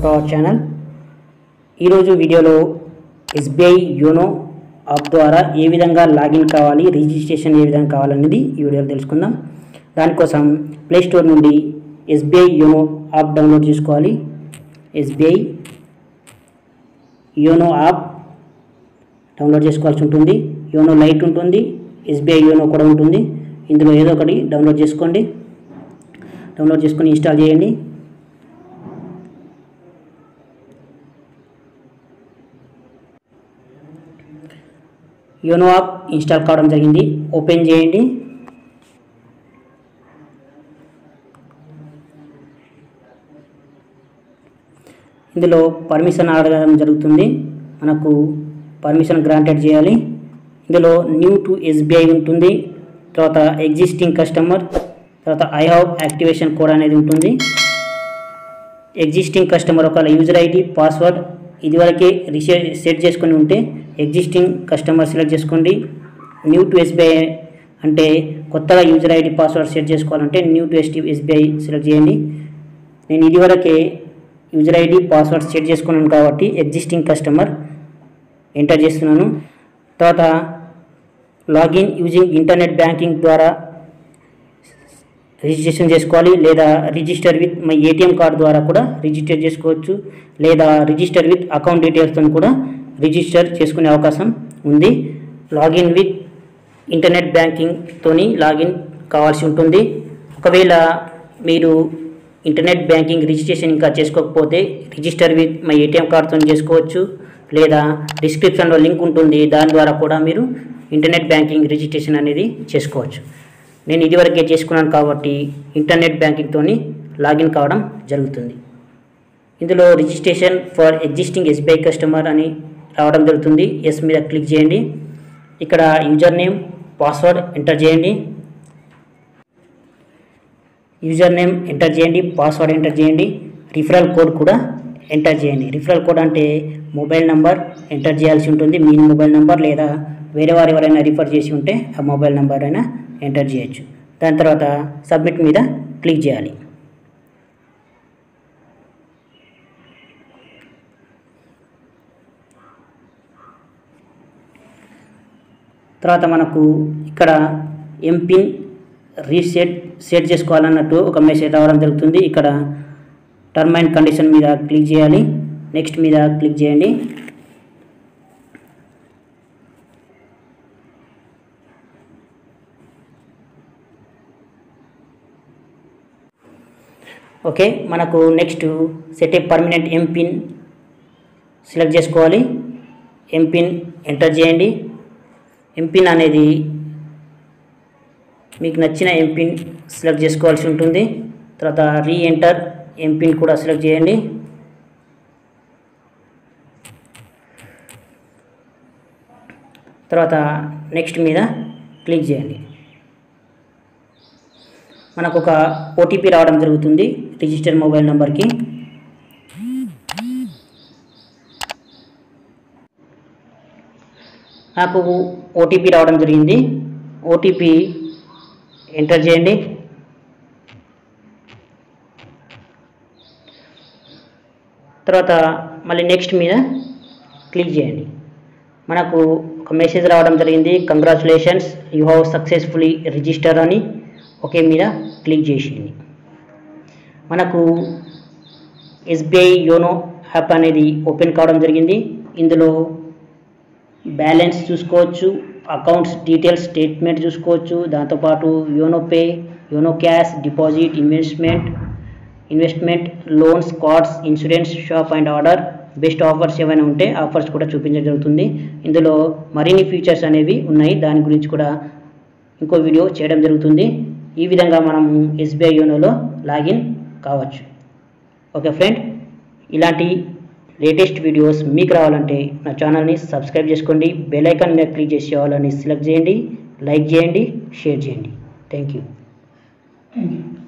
To our channel ఈరోజు వీడియోలో SBI YONO app ద్వారా ఏ విధంగా లాగిన్ కావాలి రిజిస్ట్రేషన్ ఏ విధంగా కావాలనేది ఈ వీడియోలో తెలుసుకుందాం దానికోసం ప్లే స్టోర్ నుండి ఎస్బీఐ యోనో యాప్ డౌన్లోడ్ చేసుకోవాలి ఎస్బీఐ యోనో యాప్ డౌన్లోడ్ చేసుకోవాల్సి ఉంటుంది యోనో లైట్ ఉంటుంది ఎస్బీఐ యోనో కూడా ఉంటుంది ఇందులో ఏదో ఒకటి డౌన్లోడ్ చేసుకోండి డౌన్లోడ్ చేసుకొని ఇన్స్టాల్ చేయండి యోనో యాప్ ఇన్స్టాల్ కావడం జరిగింది ఓపెన్ చేయండి ఇందులో పర్మిషన్ అడగడం జరుగుతుంది మనకు పర్మిషన్ గ్రాంటెడ్ చేయాలి ఇందులో న్యూ టు ఎస్బీఐ ఉంటుంది తర్వాత ఎగ్జిస్టింగ్ కస్టమర్ తర్వాత ఐ హావ్ యాక్టివేషన్ కోడ్ అనేది ఉంటుంది ఎగ్జిస్టింగ్ కస్టమర్ ఒకవేళ యూజర్ ఐడి పాస్వర్డ్ ఇదివరకే రిసెట్ సెట్ చేసుకొని ఉంటే ఎగ్జిస్టింగ్ కస్టమర్ సెలెక్ట్ చేసుకోండి న్యూ టు ఎస్బీఐ అంటే కొత్తగా యూజర్ ఐడి పాస్వర్డ్ సెట్ చేసుకోవాలంటే new to ST SBI select చేయండి నేను ఇదివరకే యూజర్ ఐడి పాస్వర్డ్ సెట్ చేసుకున్నాను కాబట్టి ఎగ్జిస్టింగ్ కస్టమర్ ఎంటర్ చేస్తున్నాను తర్వాత లాగిన్ యూజింగ్ ఇంటర్నెట్ బ్యాంకింగ్ ద్వారా రిజిస్ట్రేషన్ చేసుకోవాలి లేదా register with my ATM card ద్వారా కూడా రిజిస్టర్ చేసుకోవచ్చు లేదా రిజిస్టర్ విత్ అకౌంట్ డీటెయిల్స్తో కూడా రిజిస్టర్ చేసుకునే అవకాశం ఉంది లాగిన్ విత్ ఇంటర్నెట్ బ్యాంకింగ్తోని లాగిన్ కావాల్సి ఉంటుంది ఒకవేళ మీరు ఇంటర్నెట్ బ్యాంకింగ్ రిజిస్ట్రేషన్ ఇంకా చేసుకోకపోతే రిజిస్టర్ విత్ మై ఏటీఎం కార్డ్తో చేసుకోవచ్చు లేదా డిస్క్రిప్షన్లో లింక్ ఉంటుంది దాని ద్వారా కూడా మీరు ఇంటర్నెట్ బ్యాంకింగ్ రిజిస్ట్రేషన్ అనేది చేసుకోవచ్చు నేను ఇదివరకే చేసుకున్నాను కాబట్టి ఇంటర్నెట్ బ్యాంకింగ్తోని లాగిన్ కావడం జరుగుతుంది ఇందులో registration for existing SBI customer అని రావడం జరుగుతుంది ఎస్ మీద క్లిక్ చేయండి ఇక్కడ యూజర్ నేమ్ పాస్వర్డ్ ఎంటర్ చేయండి యూజర్ నేమ్ ఎంటర్ చేయండి పాస్వర్డ్ ఎంటర్ చేయండి రిఫరల్ కోడ్ కూడా ఎంటర్ చేయండి రిఫరల్ కోడ్ అంటే మొబైల్ నంబర్ ఎంటర్ చేయాల్సి ఉంటుంది మీ మొబైల్ నంబర్ లేదా వేరే వారు ఎవరైనా రిఫర్ చేసి ఉంటే ఆ మొబైల్ నంబర్ అయినా ఎంటర్ చేయొచ్చు దాని తర్వాత సబ్మిట్ మీద క్లిక్ చేయాలి తర్వాత మనకు ఇక్కడ ఎంపిన్ రీసెట్ సెట్ చేసుకోవాలన్నట్టు ఒక మెసేజ్ రావడం జరుగుతుంది ఇక్కడ టర్మ్ అండ్ కండిషన్ మీద క్లిక్ చేయాలి నెక్స్ట్ మీద క్లిక్ చేయండి ఓకే మనకు next set a permanent MPIN select చేసుకోవాలి ఎంపిన్ ఎంటర్ చేయండి ఎంపిన్ అనేది మీకు నచ్చిన ఎంపిన్ సెలెక్ట్ చేసుకోవాల్సి ఉంటుంది తర్వాత రీ ఎంటర్ ఎంపిన్ కూడా సెలెక్ట్ చేయండి తర్వాత నెక్స్ట్ మీద క్లిక్ చేయండి మనకు ఒక ఓటీపీ రావడం జరుగుతుంది రిజిస్టర్ మొబైల్ నెంబర్కి నాకు ఓటీపీ రావడం జరిగింది ఓటీపీ ఎంటర్ చేయండి తర్వాత మళ్ళీ నెక్స్ట్ మీద క్లిక్ చేయండి మనకు ఒక మెసేజ్ రావడం జరిగింది congratulations you have successfully register అని ఒకే మీద క్లిక్ చేసింది మనకు ఎస్బీఐ యోనో యాప్ అనేది ఓపెన్ కావడం జరిగింది ఇందులో బ్యాలెన్స్ చూసుకోవచ్చు అకౌంట్స్ డీటెయిల్స్ స్టేట్మెంట్ చూసుకోవచ్చు దాంతోపాటు YONO Pay YONO Cash deposit investment investment loans cards insurance shop and order best offers ఏమైనా ఉంటే ఆఫర్స్ కూడా చూపించడం జరుగుతుంది ఇందులో మరిన్ని ఫీచర్స్ అనేవి ఉన్నాయి దాని గురించి కూడా ఇంకో వీడియో చేయడం జరుగుతుంది ఈ విధంగా మనము ఎస్బీఐ యోనోలో లాగిన్ కావచ్చు ఓకే ఫ్రెండ్ ఇలాంటి లేటెస్ట్ వీడియోస్ మీకు రావాలంటే నా ఛానల్ని సబ్స్క్రైబ్ చేసుకోండి బెల్ ఐకాన్ మీద క్లిక్ చేసి వాళ్ళని సెలెక్ట్ చేయండి లైక్ చేయండి షేర్ చేయండి థ్యాంక్ యూ Thank you.